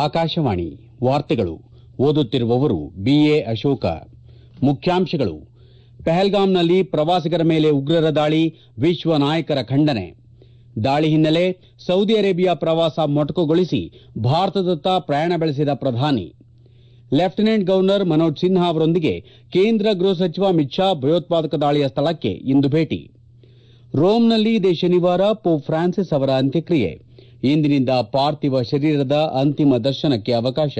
ಆಕಾಶವಾಣಿ ವಾರ್ತೆಗಳು ಓದುತ್ತಿರುವವರು ಬಿಎ ಅಶೋಕ ಮುಖ್ಯಾಂಶಗಳು ಪಹಲ್ಗಾಮ್ನಲ್ಲಿ ಪ್ರವಾಸಿಗರ ಮೇಲೆ ಉಗ್ರರ ದಾಳಿ ವಿಶ್ವ ನಾಯಕರ ಖಂಡನೆ ದಾಳಿ ಹಿನ್ನೆಲೆ ಸೌದಿ ಅರೇಬಿಯಾ ಪ್ರವಾಸ ಮೊಟಕುಗೊಳಿಸಿ ಭಾರತದತ್ತ ಪ್ರಯಾಣ ಬೆಳೆಸಿದ ಪ್ರಧಾನಿ ಲೆಫ್ಟಿನೆಂಟ್ ಗವರ್ನರ್ ಮನೋಜ್ ಸಿನ್ಹಾ ಅವರೊಂದಿಗೆ ಕೇಂದ್ರ ಗೃಹ ಸಚಿವ ಅಮಿತ್ ಶಾ ಭಯೋತ್ಪಾದಕ ದಾಳಿಯ ಸ್ಥಳಕ್ಕೆ ಇಂದು ಭೇಟಿ ರೋಮ್ನಲ್ಲಿ ಇದೇ ಶನಿವಾರ ಪೋಪ್ ಫ್ರಾನ್ಸಿಸ್ ಅವರ ಅಂತ್ಯಕ್ರಿಯೆ ಇಂದಿನಿಂದ ಪಾರ್ಥಿವ ಶರೀರದ ಅಂತಿಮ ದರ್ಶನಕ್ಕೆ ಅವಕಾಶ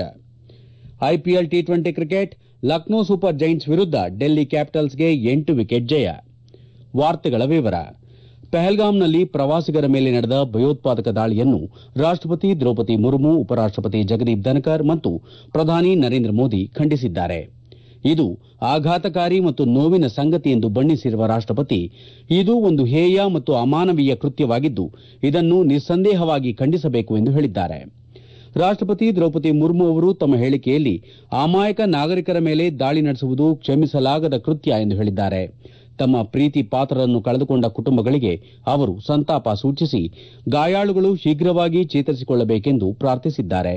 IPL T twenty cricket Lucknow super giants ವಿರುದ್ಧ ಡೆಲ್ಲಿ ಕ್ಯಾಪಿಟಲ್ಸ್ಗೆ ಎಂಟು ವಿಕೆಟ್ ಜಯ ವಾರ್ತೆಗಳ ವಿವರ ಪಹಲ್ಗಾಮ್ನಲ್ಲಿ ಪ್ರವಾಸಿಗರ ಮೇಲೆ ನಡೆದ ಭಯೋತ್ಪಾದಕ ದಾಳಿಯನ್ನು ರಾಷ್ಟಪತಿ ದ್ರೌಪದಿ ಮುರ್ಮು ಉಪರಾಷ್ಟಪತಿ ಜಗದೀಪ್ ಧನ್ಕರ್ ಮತ್ತು ಪ್ರಧಾನಿ ನರೇಂದ್ರ ಮೋದಿ ಖಂಡಿಸಿದ್ದಾರೆ ಇದು ಆಘಾತಕಾರಿ ಮತ್ತು ನೋವಿನ ಸಂಗತಿ ಎಂದು ಬಣ್ಣಿಸಿರುವ ರಾಷ್ಟಪತಿ ಇದು ಒಂದು ಹೇಯ ಮತ್ತು ಅಮಾನವೀಯ ಕೃತ್ಯವಾಗಿದ್ದು ಇದನ್ನು ನಿಸ್ಸಂದೇಹವಾಗಿ ಖಂಡಿಸಬೇಕು ಎಂದು ಹೇಳಿದ್ದಾರೆ ರಾಷ್ಟಪತಿ ದ್ರೌಪದಿ ಮುರ್ಮು ಅವರು ತಮ್ಮ ಹೇಳಿಕೆಯಲ್ಲಿ ಅಮಾಯಕ ನಾಗರಿಕರ ಮೇಲೆ ದಾಳಿ ನಡೆಸುವುದು ಕ್ಷಮಿಸಲಾಗದ ಕೃತ್ಯ ಎಂದು ಹೇಳಿದ್ದಾರೆ ತಮ್ಮ ಪ್ರೀತಿ ಪಾತ್ರರನ್ನು ಕಳೆದುಕೊಂಡ ಕುಟುಂಬಗಳಿಗೆ ಅವರು ಸಂತಾಪ ಸೂಚಿಸಿ ಗಾಯಾಳುಗಳು ಶೀಘ್ರವಾಗಿ ಚೇತರಿಸಿಕೊಳ್ಳಬೇಕೆಂದು ಪ್ರಾರ್ಥಿಸಿದ್ದಾರೆ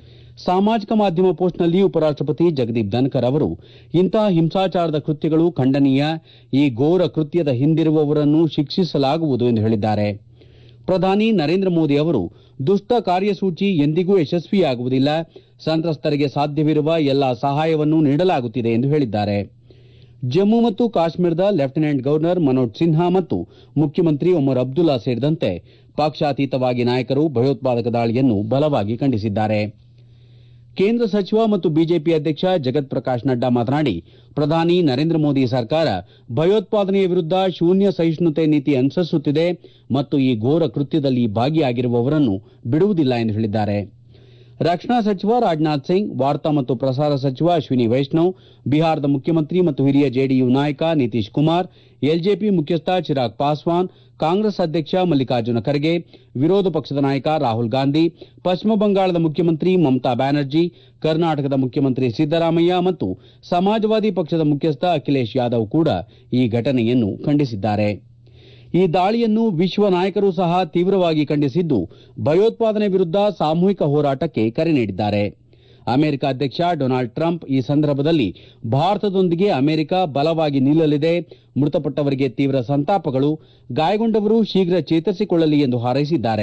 ಸಾಮಾಜಿಕ ಮಾಧ್ಯಮ ಪೋಸ್ಟ್ನಲ್ಲಿ ಉಪರಾಷ್ಟಪತಿ ಜಗದೀಪ್ ಧನ್ಕರ್ ಅವರು ಇಂತಹ ಹಿಂಸಾಚಾರದ ಕೃತ್ಯಗಳು ಖಂಡನೀಯ ಈ ಘೋರ ಕೃತ್ಯದ ಹಿಂದಿರುವವರನ್ನು ಶಿಕ್ಷಿಸಲಾಗುವುದು ಎಂದು ಹೇಳಿದ್ದಾರೆ ಪ್ರಧಾನಿ ನರೇಂದ್ರ ಮೋದಿ ಅವರು ದುಷ್ಟ ಕಾರ್ಯಸೂಚಿ ಎಂದಿಗೂ ಯಶಸ್ವಿಯಾಗುವುದಿಲ್ಲ ಸಂತ್ರಸ್ತರಿಗೆ ಸಾಧ್ಯವಿರುವ ಎಲ್ಲಾ ಸಹಾಯವನ್ನು ನೀಡಲಾಗುತ್ತಿದೆ ಎಂದು ಹೇಳಿದ್ದಾರೆ ಜಮ್ಮು ಮತ್ತು ಕಾಶ್ಮೀರದ ಲೆಫ್ಟಿನೆಂಟ್ ಗವರ್ನರ್ ಮನೋಜ್ ಸಿನ್ಹಾ ಮತ್ತು ಮುಖ್ಯಮಂತ್ರಿ ಒಮರ್ ಅಬ್ದುಲ್ಲಾ ಸೇರಿದಂತೆ ಪಕ್ಷಾತೀತವಾಗಿ ನಾಯಕರು ಭಯೋತ್ಪಾದಕ ದಾಳಿಯನ್ನು ಬಲವಾಗಿ ಖಂಡಿಸಿದ್ದಾರೆ ಕೇಂದ್ರ ಸಚಿವ ಮತ್ತು ಬಿಜೆಪಿ ಅಧ್ಯಕ್ಷ ಜಗತ್ ಪ್ರಕಾಶ್ ನಡ್ಡಾ ಮಾತನಾಡಿ ಪ್ರಧಾನಿ ನರೇಂದ್ರ ಮೋದಿ ಸರ್ಕಾರ ಭಯೋತ್ಪಾದನೆಯ ವಿರುದ್ದ ಶೂನ್ಯ ಸಹಿಷ್ಣುತೆ ನೀತಿ ಅನುಸರಿಸುತ್ತಿದೆ ಮತ್ತು ಈ ಘೋರ ಕೃತ್ಯದಲ್ಲಿ ಭಾಗಿಯಾಗಿರುವವರನ್ನು ಬಿಡುವುದಿಲ್ಲ ಎಂದು ಹೇಳಿದ್ದಾರೆ ರಕ್ಷಣಾ ಸಚಿವ ರಾಜನಾಥ್ ಸಿಂಗ್ ವಾರ್ತಾ ಮತ್ತು ಪ್ರಸಾರ ಸಚಿವ ಅಶ್ವಿನಿ ವೈಷ್ಣವ್ ಬಿಹಾರದ ಮುಖ್ಯಮಂತ್ರಿ ಮತ್ತು ಹಿರಿಯ ಜೆಡಿಯು ನಾಯಕ ನಿತೀಶ್ ಕುಮಾರ್ ಎಲ್ಜೆಪಿ ಮುಖ್ಯಸ್ಥ ಚಿರಾಗ್ ಪಾಸ್ವಾನ್ ಕಾಂಗ್ರೆಸ್ ಅಧ್ಯಕ್ಷ ಮಲ್ಲಿಕಾರ್ಜುನ ಖರ್ಗೆ ವಿರೋಧ ಪಕ್ಷದ ನಾಯಕ ರಾಹುಲ್ ಗಾಂಧಿ ಪಶ್ಚಿಮ ಬಂಗಾಳದ ಮುಖ್ಯಮಂತ್ರಿ ಮಮತಾ ಬ್ಯಾನರ್ಜಿ ಕರ್ನಾಟಕದ ಮುಖ್ಯಮಂತ್ರಿ ಸಿದ್ದರಾಮಯ್ಯ ಮತ್ತು ಸಮಾಜವಾದಿ ಪಕ್ಷದ ಮುಖ್ಯಸ್ಥ ಅಖಿಲೇಶ್ ಯಾದವ್ ಕೂಡ ಈ ಘಟನೆಯನ್ನು ಖಂಡಿಸಿದ್ದಾರೆ ಈ ದಾಳಿಯನ್ನು ವಿಶ್ವ ನಾಯಕರು ಸಹ ತೀವ್ರವಾಗಿ ಖಂಡಿಸಿದ್ದು ಭಯೋತ್ಪಾದನೆ ವಿರುದ್ದ ಸಾಮೂಹಿಕ ಹೋರಾಟಕ್ಕೆ ಕರೆ ನೀಡಿದ್ದಾರೆ ಅಮೆರಿಕ ಅಧ್ಯಕ್ಷ ಡೊನಾಲ್ಡ್ ಟ್ರಂಪ್ ಈ ಸಂದರ್ಭದಲ್ಲಿ ಭಾರತದೊಂದಿಗೆ ಅಮೆರಿಕ ಬಲವಾಗಿ ನಿಲ್ಲಲಿದೆ ಮೃತಪಟ್ಟವರಿಗೆ ತೀವ್ರ ಸಂತಾಪಗಳು ಗಾಯಗೊಂಡವರು ಶೀಘ್ರ ಚೇತರಿಸಿಕೊಳ್ಳಲಿ ಎಂದು ಹಾರೈಸಿದ್ದಾರೆ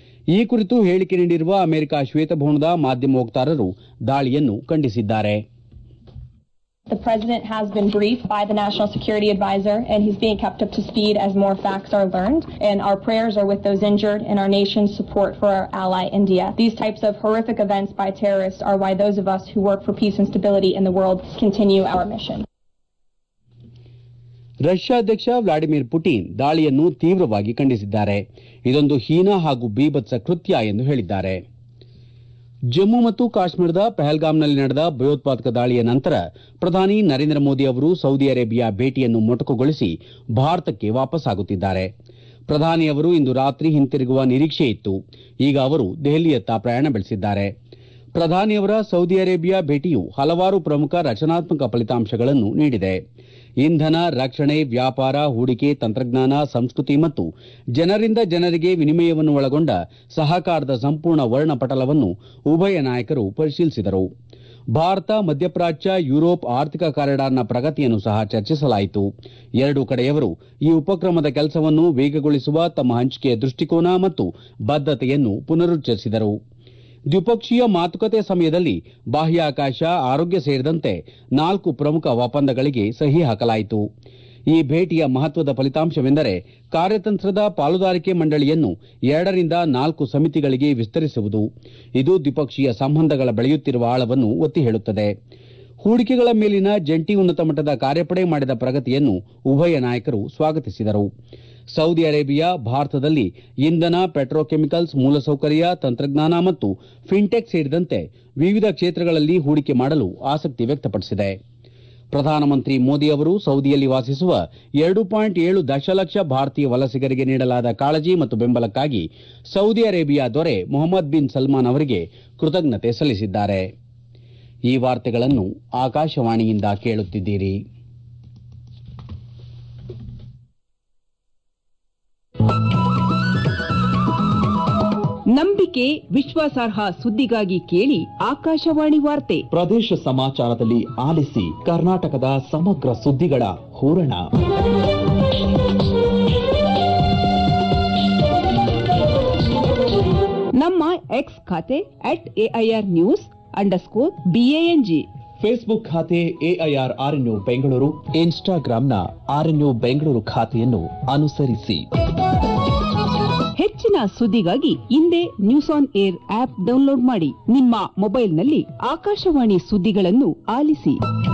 ಈ ಕುರಿತು ಹೇಳಿಕೆ ನೀಡಿರುವ ಅಮೆರಿಕ ಶ್ವೇತಭವನದ ಮಾಧ್ಯಮ ವಕ್ತಾರರು ದಾಳಿಯನ್ನು ಖಂಡಿಸಿದ್ದಾರೆ The president has been briefed by the National Security Advisor, and he's being kept up to speed as more facts are learned. And our prayers are with those injured and our nation's support for our ally, India. These types of horrific events by terrorists are why those of us who work for peace and stability in the world continue our mission. Russia ಅಧ್ಯಕ್ಷ Vladimir Putin ದಾಳಿಯನ್ನು ತೀವ್ರವಾಗಿ ಖಂಡಿಸಿದ್ದಾರೆ ಇದೊಂದು ಹೀನ ಹಾಗೂ ಬೀಭತ್ಸ ಕೃತ್ಯ ಎಂದು ಹೇಳಿದ್ದಾರೆ ಜಮ್ಮು ಮತ್ತು ಕಾಶ್ಮೀರದ ಪಹಲ್ಗಾಮ್ನಲ್ಲಿ ನಡೆದ ಭಯೋತ್ಪಾದಕ ದಾಳಿಯ ನಂತರ ಪ್ರಧಾನಿ ನರೇಂದ್ರ ಮೋದಿ ಅವರು ಸೌದಿ ಅರೇಬಿಯಾ ಭೇಟಿಯನ್ನು ಮೊಟಕುಗೊಳಿಸಿ ಭಾರತಕ್ಕೆ ವಾಪಸ್ಸಾಗುತ್ತಿದ್ದಾರೆ ಪ್ರಧಾನಿ ಅವರು ಇಂದು ರಾತ್ರಿ ಹಿಂತಿರುಗುವ ನಿರೀಕ್ಷೆ ಇತ್ತು ಈಗ ಅವರು ದೆಹಲಿಯತ್ತ ಪ್ರಯಾಣ ಬೆಳೆಸಿದ್ದಾರೆ ಪ್ರಧಾನಿಯವರ ಸೌದಿ ಅರೇಬಿಯಾ ಭೇಟಿಯು ಹಲವಾರು ಪ್ರಮುಖ ರಚನಾತ್ಮಕ ಫಲಿತಾಂಶಗಳನ್ನು ನೀಡಿದೆ ಇಂಧನ ರಕ್ಷಣೆ ವ್ಯಾಪಾರ ಹೂಡಿಕೆ ತಂತ್ರಜ್ಞಾನ ಸಂಸ್ಕೃತಿ ಮತ್ತು ಜನರಿಂದ ಜನರಿಗೆ ವಿನಿಮಯವನ್ನು ಒಳಗೊಂಡ ಸಹಕಾರದ ಸಂಪೂರ್ಣ ವರ್ಣಪಟಲವನ್ನು ಉಭಯ ನಾಯಕರು ಪರಿಶೀಲಿಸಿದರು ಭಾರತ ಮಧ್ಯಪ್ರಾಚ್ಯ ಯುರೋಪ್ ಆರ್ಥಿಕ ಕಾರಿಡಾರ್ನ ಪ್ರಗತಿಯನ್ನು ಸಹ ಚರ್ಚಿಸಲಾಯಿತು ಎರಡೂ ಕಡೆಯವರು ಈ ಉಪಕ್ರಮದ ಕೆಲಸವನ್ನು ವೇಗಗೊಳಿಸುವ ತಮ್ಮ ಹಂಚಿಕೆಯ ದೃಷ್ಟಿಕೋನ ಮತ್ತು ಬದ್ದತೆಯನ್ನು ಪುನರುಚ್ಚರಿಸಿದರು ದ್ವಿಪಕ್ಷೀಯ ಮಾತುಕತೆ ಸಮಯದಲ್ಲಿ ಬಾಹ್ಯಾಕಾಶ ಆರೋಗ್ಯ ಸೇರಿದಂತೆ ನಾಲ್ಕು ಪ್ರಮುಖ ಒಪ್ಪಂದಗಳಿಗೆ ಸಹಿ ಹಾಕಲಾಯಿತು ಈ ಭೇಟಿಯ ಮಹತ್ವದ ಫಲಿತಾಂಶವೆಂದರೆ ಕಾರ್ಯತಂತ್ರದ ಪಾಲುದಾರಿಕೆ ಮಂಡಳಿಯನ್ನು ಎರಡರಿಂದ ನಾಲ್ಕು ಸಮಿತಿಗಳಿಗೆ ವಿಸ್ತರಿಸುವುದು ಇದು ದ್ವಿಪಕ್ಷೀಯ ಸಂಬಂಧಗಳ ಬೆಳೆಯುತ್ತಿರುವ ಆಳವನ್ನು ಒತ್ತಿ ಹೇಳುತ್ತದೆ ಹೂಡಿಕೆಗಳ ಮೇಲಿನ ಜಂಟಿ ಉನ್ನತ ಮಟ್ಟದ ಕಾರ್ಯಪಡೆ ಮಾಡಿದ ಪ್ರಗತಿಯನ್ನು ಉಭಯ ನಾಯಕರು ಸ್ವಾಗತಿಸಿದರು ಸೌದಿ ಅರೇಬಿಯಾ ಭಾರತದಲ್ಲಿ ಇಂಧನ ಪೆಟ್ರೋಕೆಮಿಕಲ್ಸ್ ಮೂಲಸೌಕರ್ಯ ತಂತ್ರಜ್ಞಾನ ಮತ್ತು ಫಿನ್ಟೆಕ್ ಸೇರಿದಂತೆ ವಿವಿಧ ಕ್ಷೇತ್ರಗಳಲ್ಲಿ ಹೂಡಿಕೆ ಮಾಡಲು ಆಸಕ್ತಿ ವ್ಯಕ್ತಪಡಿಸಿದೆ ಪ್ರಧಾನಮಂತ್ರಿ ಮೋದಿ ಅವರು ಸೌದಿಯಲ್ಲಿ ವಾಸಿಸುವ ಎರಡು ಪಾಯಿಂಟ್ ಏಳು ದಶಲಕ್ಷ ಭಾರತೀಯ ವಲಸಿಗರಿಗೆ ನೀಡಲಾದ ಕಾಳಜಿ ಮತ್ತು ಬೆಂಬಲಕ್ಕಾಗಿ ಸೌದಿ ಅರೇಬಿಯಾ ದೊರೆ ಮೊಹಮ್ಮದ್ ಬಿನ್ ಸಲ್ಮಾನ್ ಅವರಿಗೆ ಕೃತಜ್ಞತೆ ಸಲ್ಲಿಸಿದ್ದಾರೆ ಈ ವಾರ್ತೆಗಳನ್ನು ಆಕಾಶವಾಣಿಯಿಂದ ಕೇಳುತ್ತಿದ್ದೀರಿ ನಂಬಿಕೆ ವಿಶ್ವಾಸಾರ್ಹ ಸುದ್ದಿಗಾಗಿ ಕೇಳಿ ಆಕಾಶವಾಣಿ ವಾರ್ತೆ ಪ್ರದೇಶ ಸಮಾಚಾರದಲ್ಲಿ ಆಲಿಸಿ ಕರ್ನಾಟಕದ ಸಮಗ್ರ ಸುದ್ದಿಗಳ ಹೂರಣ ನಮ್ಮ ಎಕ್ಸ್ ಖಾತೆ at AIR news underscore BANG Facebook ಖಾತೆ ಎಐಆರ್ ಆರ್ಎನ್ಯು ಬೆಂಗಳೂರು ಇನ್ಸ್ಟಾಗ್ರಾಂನ ಆರ್ಎನ್ಯು ಬೆಂಗಳೂರು ಖಾತೆಯನ್ನು ಅನುಸರಿಸಿ ಹೆಚ್ಚಿನ ಸುದ್ದಿಗಾಗಿ ಹಿಂದೆ news on air app download ಮಾಡಿ ನಿಮ್ಮ ಮೊಬೈಲ್ನಲ್ಲಿ ಆಕಾಶವಾಣಿ ಸುದ್ದಿಗಳನ್ನು ಆಲಿಸಿ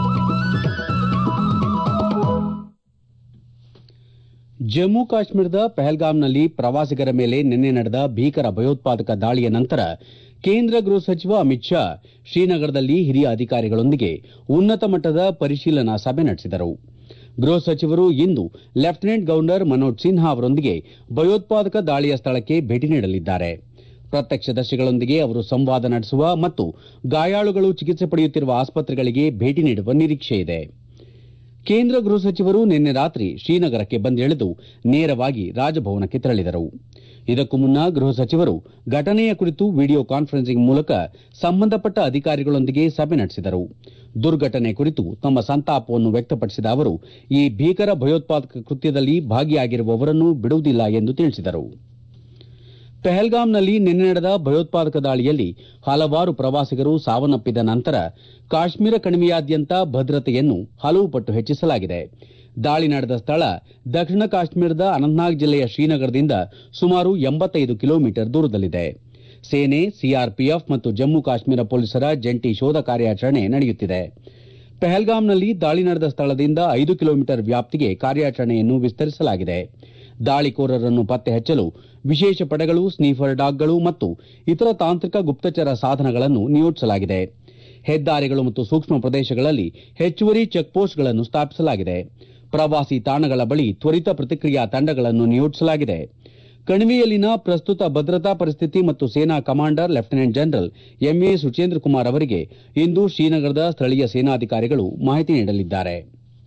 ಜಮ್ಮು ಕಾಶ್ಮೀರದ ಪಹಲ್ಗಾಮ್ನಲ್ಲಿ ಪ್ರವಾಸಿಗರ ಮೇಲೆ ನಿನ್ನೆ ನಡೆದ ಭೀಕರ ಭಯೋತ್ಪಾದಕ ದಾಳಿಯ ನಂತರ ಕೇಂದ್ರ ಗೃಹ ಸಚಿವ ಅಮಿತ್ ಶಾ ಶ್ರೀನಗರದಲ್ಲಿ ಹಿರಿಯ ಅಧಿಕಾರಿಗಳೊಂದಿಗೆ ಉನ್ನತ ಮಟ್ಟದ ಪರಿಶೀಲನಾ ಸಭೆ ನಡೆಸಿದರು ಗೃಹ ಸಚಿವರು ಇಂದು ಲೆಫ್ಟಿನೆಂಟ್ ಗವರ್ನರ್ ಮನೋಜ್ ಸಿನ್ಹಾ ಅವರೊಂದಿಗೆ ಭಯೋತ್ಪಾದಕ ದಾಳಿಯ ಸ್ಥಳಕ್ಕೆ ಭೇಟಿ ನೀಡಲಿದ್ದಾರೆ ಪ್ರತ್ಯಕ್ಷದರ್ಶಿಗಳೊಂದಿಗೆ ಅವರು ಸಂವಾದ ನಡೆಸುವ ಮತ್ತು ಗಾಯಾಳುಗಳು ಚಿಕಿತ್ಸೆ ಪಡೆಯುತ್ತಿರುವ ಆಸ್ಪತ್ರೆಗಳಿಗೆ ಭೇಟಿ ನೀಡುವ ನಿರೀಕ್ಷೆಯಿದೆ ಕೇಂದ್ರ ಗೃಹ ಸಚಿವರು ನಿನ್ನೆ ರಾತ್ರಿ ಶ್ರೀನಗರಕ್ಕೆ ಬಂದಿಳಿದು ನೇರವಾಗಿ ರಾಜಭವನಕ್ಕೆ ತೆರಳಿದರು ಇದಕ್ಕೂ ಮುನ್ನ ಗೃಹ ಸಚಿವರು ಘಟನೆಯ ಕುರಿತು ವಿಡಿಯೋ ಕಾನ್ಫರೆನ್ಸಿಂಗ್ ಮೂಲಕ ಸಂಬಂಧಪಟ್ಟ ಅಧಿಕಾರಿಗಳೊಂದಿಗೆ ಸಭೆ ನಡೆಸಿದರು ದುರ್ಘಟನೆ ಕುರಿತು ತಮ್ಮ ಸಂತಾಪವನ್ನು ವ್ಯಕ್ತಪಡಿಸಿದ ಅವರು ಈ ಭೀಕರ ಭಯೋತ್ಪಾದಕ ಕೃತ್ಯದಲ್ಲಿ ಭಾಗಿಯಾಗಿರುವವರನ್ನು ಬಿಡುವುದಿಲ್ಲ ಎಂದು ತಿಳಿಸಿದರು ಪಹಲ್ಗಾಮ್ನಲ್ಲಿ ನಿನ್ನೆ ನಡೆದ ಭಯೋತ್ಪಾದಕ ದಾಳಿಯಲ್ಲಿ ಹಲವಾರು ಪ್ರವಾಸಿಗರು ಸಾವನ್ನಪ್ಪಿದ ನಂತರ ಕಾಶ್ಮೀರ ಕಣಿವೆಯಾದ್ಯಂತ ಭದ್ರತೆಯನ್ನು ಹಲವು ಪಟ್ಟು ಹೆಚ್ಚಿಸಲಾಗಿದೆ ದಾಳಿ ನಡೆದ ಸ್ಥಳ ದಕ್ಷಿಣ ಕಾಶ್ಮೀರದ ಅನಂತನಾಗ್ ಜಿಲ್ಲೆಯ ಶ್ರೀನಗರದಿಂದ ಸುಮಾರು ಎಂಬತ್ತೈದು ಕಿಲೋಮೀಟರ್ ದೂರದಲ್ಲಿದೆ ಸೇನೆ ಸಿಆರ್ಪಿಎಫ್ ಮತ್ತು ಜಮ್ಮು ಕಾಶ್ಮೀರ ಪೊಲೀಸರ ಜಂಟಿ ಶೋಧ ಕಾರ್ಯಾಚರಣೆ ನಡೆಯುತ್ತಿದೆ ಪಹಲ್ಗಾಮ್ನಲ್ಲಿ ದಾಳಿ ನಡೆದ ಸ್ಥಳದಿಂದ ಐದು ಕಿಲೋಮೀಟರ್ ವ್ಯಾಪ್ತಿಗೆ ಕಾರ್ಯಾಚರಣೆಯನ್ನು ವಿಸ್ತರಿಸಲಾಗಿದೆ ದಾಳಿಕೋರರನ್ನು ಪತ್ತೆ ಹಚ್ಚಲು ವಿಶೇಷ ಪಡೆಗಳು ಸ್ನೀಫರ್ ಡಾಗ್ಗಳು ಮತ್ತು ಇತರ ತಾಂತ್ರಿಕ ಗುಪ್ತಚರ ಸಾಧನಗಳನ್ನು ನಿಯೋಜಿಸಲಾಗಿದೆ ಹೆದ್ದಾರಿಗಳು ಮತ್ತು ಸೂಕ್ಷ್ಮ ಪ್ರದೇಶಗಳಲ್ಲಿ ಹೆಚ್ಚುವರಿ ಚೆಕ್ಪೋಸ್ಟ್ಗಳನ್ನು ಸ್ಥಾಪಿಸಲಾಗಿದೆ ಪ್ರವಾಸಿ ತಾಣಗಳ ಬಳಿ ತ್ವರಿತ ಪ್ರತಿಕ್ರಿಯಾ ತಂಡಗಳನ್ನು ನಿಯೋಜಿಸಲಾಗಿದೆ ಕಣಿವೆಯಲ್ಲಿನ ಪ್ರಸ್ತುತ ಭದ್ರತಾ ಪರಿಸ್ಥಿತಿ ಮತ್ತು ಸೇನಾ commander lieutenant general MA Suchendra Kumar ಅವರಿಗೆ ಇಂದು ಶ್ರೀನಗರದ ಸ್ಥಳೀಯ ಸೇನಾಧಿಕಾರಿಗಳು ಮಾಹಿತಿ ನೀಡಲಿದ್ದಾರೆ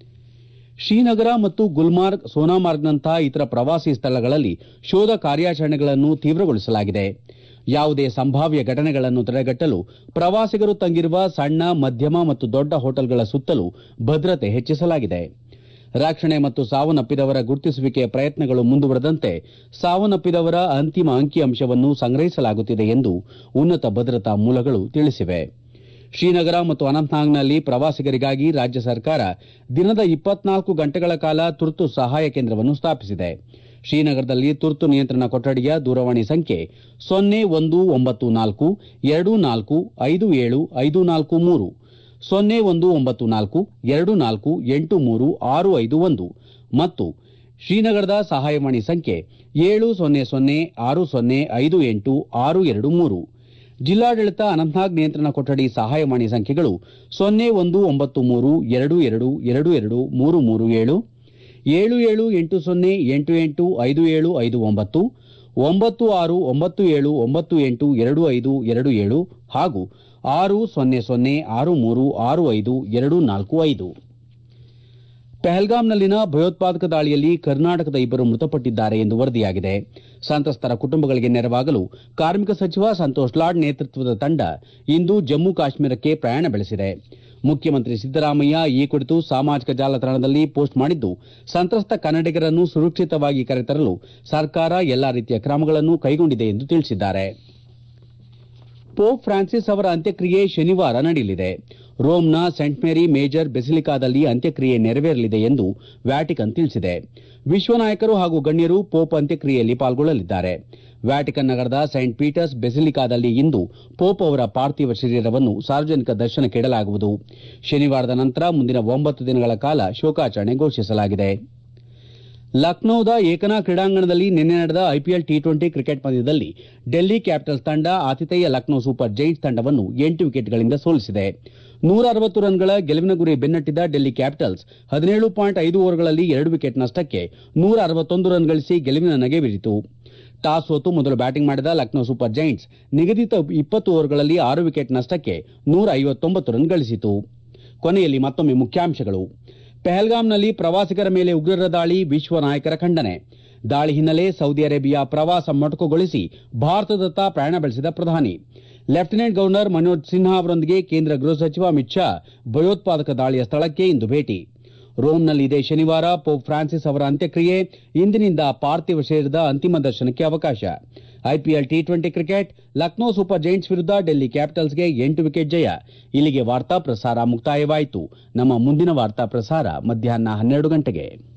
ಶ್ರೀನಗರ ಮತ್ತು ಗುಲ್ಮಾರ್ಗ್ ಸೋನಾಮಾರ್ಗ್ನಂತಹ ಇತರ ಪ್ರವಾಸಿ ಸ್ಥಳಗಳಲ್ಲಿ ಶೋಧ ಕಾರ್ಯಾಚರಣೆಗಳನ್ನು ತೀವ್ರಗೊಳಿಸಲಾಗಿದೆ ಯಾವುದೇ ಸಂಭಾವ್ಯ ಘಟನೆಗಳನ್ನು ತಡೆಗಟ್ಟಲು ಪ್ರವಾಸಿಗರು ತಂಗಿರುವ ಸಣ್ಣ ಮಧ್ಯಮ ಮತ್ತು ದೊಡ್ಡ ಹೋಟೆಲ್ಗಳ ಸುತ್ತಲೂ ಭದ್ರತೆ ಹೆಚ್ಚಿಸಲಾಗಿದೆ ರಕ್ಷಣೆ ಮತ್ತು ಸಾವನ್ನಪ್ಪಿದವರ ಗುರುತಿಸುವಿಕೆಯ ಪ್ರಯತ್ನಗಳು ಮುಂದುವರೆದಂತೆ ಸಾವನ್ನಪ್ಪಿದವರ ಅಂತಿಮ ಅಂಕಿಅಂಶವನ್ನು ಸಂಗ್ರಹಿಸಲಾಗುತ್ತಿದೆ ಎಂದು ಉನ್ನತ ಭದ್ರತಾ ಮೂಲಗಳು ತಿಳಿಸಿವೆ ಶ್ರೀನಗರ ಮತ್ತು ಅನಂತನಾಗ್ನಲ್ಲಿ ಪ್ರವಾಸಿಗರಿಗಾಗಿ ರಾಜ್ಯ ಸರ್ಕಾರ ದಿನದ ಇಪ್ಪತ್ನಾಲ್ಕು ಗಂಟೆಗಳ ಕಾಲ ತುರ್ತು ಸಹಾಯ ಕೇಂದ್ರವನ್ನು ಸ್ಥಾಪಿಸಿದೆ ಶ್ರೀನಗರದಲ್ಲಿ ತುರ್ತು ನಿಯಂತ್ರಣ ಕೊಠಡಿಯ ದೂರವಾಣಿ ಸಂಖ್ಯೆ ಸೊನ್ನೆ ಒಂದು ಒಂಬತ್ತು ನಾಲ್ಕು ಎರಡು ನಾಲ್ಕು ಐದು ಏಳು ಐದು ನಾಲ್ಕು ಮೂರು ಸೊನ್ನೆ ಒಂದು ಒಂಬತ್ತು ನಾಲ್ಕು ಎರಡು ನಾಲ್ಕು ಎಂಟು ಮೂರು ಆರು ಐದು ಒಂದು ಮತ್ತು ಶ್ರೀನಗರದ ಸಹಾಯವಾಣಿ ಸಂಖ್ಯೆ ಏಳು ಸೊನ್ನೆ ಸೊನ್ನೆ ಆರು ಸೊನ್ನೆ ಐದು ಎಂಟು ಆರು ಎರಡು ಮೂರು ಜಿಲ್ಲಾಡಳಿತ ಅನಂತನಾಗ್ ನಿಯಂತ್ರಣ ಕೊಠಡಿ ಸಹಾಯವಾಣಿ ಸಂಖ್ಯೆಗಳು ಸೊನ್ನೆ ಒಂದು ಒಂಬತ್ತು ಮೂರು ಎರಡು ಎರಡು ಎರಡು ಎರಡು ಮೂರು ಮೂರು ಏಳು ಏಳು ಏಳು ಎಂಟು ಸೊನ್ನೆ ಎಂಟು ಎಂಟು ಐದು ಏಳು ಐದು ಒಂಬತ್ತು ಒಂಬತ್ತು ಆರು ಒಂಬತ್ತು ಏಳು ಒಂಬತ್ತು ಎಂಟು ಎರಡು ಐದು ಎರಡು ಏಳು ಹಾಗೂ ಆರು ಸೊನ್ನೆ ಸೊನ್ನೆ ಆರು ಮೂರು ಆರು ಐದು ಎರಡು ನಾಲ್ಕು ಐದು ಪಹಲ್ಗಾಮ್ನಲ್ಲಿನ ಭಯೋತ್ಪಾದಕ ದಾಳಿಯಲ್ಲಿ ಕರ್ನಾಟಕದ ಇಬ್ಬರು ಮೃತಪಟ್ಟಿದ್ದಾರೆ ಎಂದು ವರದಿಯಾಗಿದೆ ಸಂತ್ರಸ್ತರ ಕುಟುಂಬಗಳಿಗೆ ನೆರವಾಗಲು ಕಾರ್ಮಿಕ ಸಚಿವ ಸಂತೋಷ್ ಲಾಡ್ ನೇತೃತ್ವದ ತಂಡ ಇಂದು ಜಮ್ಮು ಕಾಶ್ಮೀರಕ್ಕೆ ಪ್ರಯಾಣ ಬೆಳೆಸಿದೆ ಮುಖ್ಯಮಂತ್ರಿ ಸಿದ್ದರಾಮಯ್ಯ ಈ ಕುರಿತು ಸಾಮಾಜಿಕ ಜಾಲತಾಣದಲ್ಲಿ ಪೋಸ್ಟ್ ಮಾಡಿದ್ದು ಸಂತ್ರಸ್ತ ಕನ್ನಡಿಗರನ್ನು ಸುರಕ್ಷಿತವಾಗಿ ಕರೆತರಲು ಸರ್ಕಾರ ಎಲ್ಲಾ ರೀತಿಯ ಕ್ರಮಗಳನ್ನು ಕೈಗೊಂಡಿದೆ ಎಂದು ತಿಳಿಸಿದ್ದಾರೆ ಪೋಪ್ ಫ್ರಾನ್ಸಿಸ್ ಅವರ ಅಂತ್ಯಕ್ರಿಯೆ ಶನಿವಾರ ನಡೆಯಲಿದೆ ರೋಮ್ನ ಸೆಂಟ್ ಮೇರಿ ಮೇಜರ್ ಬೆಸಿಲಿಕಾದಲ್ಲಿ ಅಂತ್ಯಕ್ರಿಯೆ ನೆರವೇರಲಿದೆ ಎಂದು ವ್ಯಾಟಿಕನ್ ತಿಳಿಸಿದೆ ವಿಶ್ವ ನಾಯಕರು ಹಾಗೂ ಗಣ್ಯರು ಪೋಪ್ ಅಂತ್ಯಕ್ರಿಯೆಯಲ್ಲಿ ಪಾಲ್ಗೊಳ್ಳಲಿದ್ದಾರೆ ವ್ಯಾಟಿಕನ್ ನಗರದ ಸೈಂಟ್ ಪೀಟರ್ಸ್ ಬೆಸಿಲಿಕಾದಲ್ಲಿ ಇಂದು ಪೋಪ್ ಅವರ ಪಾರ್ಥಿವ ಶರೀರವನ್ನು ಸಾರ್ವಜನಿಕ ದರ್ಶನಕ್ಕೆ ಇಡಲಾಗುವುದು ಶನಿವಾರದ ನಂತರ ಮುಂದಿನ ಒಂಬತ್ತು ದಿನಗಳ ಕಾಲ ಶೋಕಾಚರಣೆ ಘೋಷಿಸಲಾಗಿದೆ ಲಕ್ನೋದ ಏಕನಾ ಕ್ರೀಡಾಂಗಣದಲ್ಲಿ ನಿನ್ನೆ ನಡೆದ ಐಪಿಎಲ್ ಟಿ ಟ್ವೆಂಟಿ ಕ್ರಿಕೆಟ್ ಪಂದ್ಯದಲ್ಲಿ ಡೆಲ್ಲಿ ಕ್ಯಾಪಿಟಲ್ಸ್ ತಂಡ ಆತಿಥೇಯ ಲಕ್ನೋ ಸೂಪರ್ ಜೈಂಟ್ಸ್ ತಂಡವನ್ನು ಎಂಟು ವಿಕೆಟ್ಗಳಿಂದ ಸೋಲಿಸಿದೆ ನೂರ ಅರವತ್ತು ರನ್ಗಳ ಗೆಲುವಿನ ಗುರಿ ಬೆನ್ನಟ್ಟಿದ ಡೆಲ್ಲಿ ಕ್ಯಾಪಿಟಲ್ಸ್ ಹದಿನೇಳು ಪಾಯಿಂಟ್ ಐದು ಓವರ್ಗಳಲ್ಲಿ ಎರಡು ವಿಕೆಟ್ ನಷ್ಟಕ್ಕೆ ನೂರ ಅರವತ್ತೊಂದು ರನ್ ಗಳಿಸಿ ಗೆಲುವಿನ ನಗೆ ಬೀರಿತು ಟಾಸ್ ಸೋತು ಮೊದಲು ಬ್ಯಾಟಿಂಗ್ ಮಾಡಿದ ಲಕ್ನೋ ಸೂಪರ್ ಜೈಂಟ್ಸ್ ನಿಗದಿತ ಇಪ್ಪತ್ತು ಓವರ್ಗಳಲ್ಲಿ ಆರು ವಿಕೆಟ್ ನಷ್ಟಕ್ಕೆ ನೂರ ಐವತ್ತೊಂಬತ್ತು ರನ್ ಗಳಿಸಿತು ಕೊನೆಯಲ್ಲಿ ಮತ್ತೊಮ್ಮೆ ಮುಖ್ಯಾಂಶಗಳು ಪೆಹಲ್ಗಾಂನಲ್ಲಿ ಪ್ರವಾಸಿಗರ ಮೇಲೆ ಉಗ್ರರ ದಾಳಿ ವಿಶ್ವ ನಾಯಕರ ಖಂಡನೆ ದಾಳಿ ಹಿನ್ನೆಲೆ ಸೌದಿ ಅರೇಬಿಯಾ ಪ್ರವಾಸ ಮೊಟಕುಗೊಳಿಸಿ ಭಾರತದತ್ತ ಪ್ರಯಾಣ ಬೆಳೆಸಿದ ಪ್ರಧಾನಿ ಲೆಫ್ಟಿನೆಂಟ್ ಗವರ್ನರ್ ಮನೋಜ್ ಸಿನ್ಹಾ ಅವರೊಂದಿಗೆ ಕೇಂದ್ರ ಗೃಹ ಸಚಿವ ಅಮಿತ್ ಶಾ ಭಯೋತ್ಪಾದಕ ದಾಳಿಯ ಸ್ಥಳಕ್ಕೆ ಇಂದು ಭೇಟಿ ರೋಮ್ನಲ್ಲಿ ಇದೇ ಶನಿವಾರ ಪೋಪ್ ಫ್ರಾನ್ಸಿಸ್ ಅವರ ಅಂತ್ಯಕ್ರಿಯೆ ಇಂದಿನಿಂದ ಪಾರ್ಥಿವ ಶರೀರದ ಅಂತಿಮ ದರ್ಶನಕ್ಕೆ ಅವಕಾಶ IPL T twenty cricket Lucknow super giants ವಿರುದ್ಧ ಡೆಲ್ಲಿ ಕ್ಯಾಪಿಟಲ್ಸ್ಗೆ ಎಂಟು ವಿಕೆಟ್ ಜಯ ಇಲ್ಲಿಗೆ ವಾರ್ತಾ ಪ್ರಸಾರ ಮುಕ್ತಾಯವಾಯಿತು ನಮ್ಮ ಮುಂದಿನ ವಾರ್ತಾ ಪ್ರಸಾರ ಮಧ್ಯಾಹ್ನ ಹನ್ನೆರಡು ಗಂಟೆಗೆ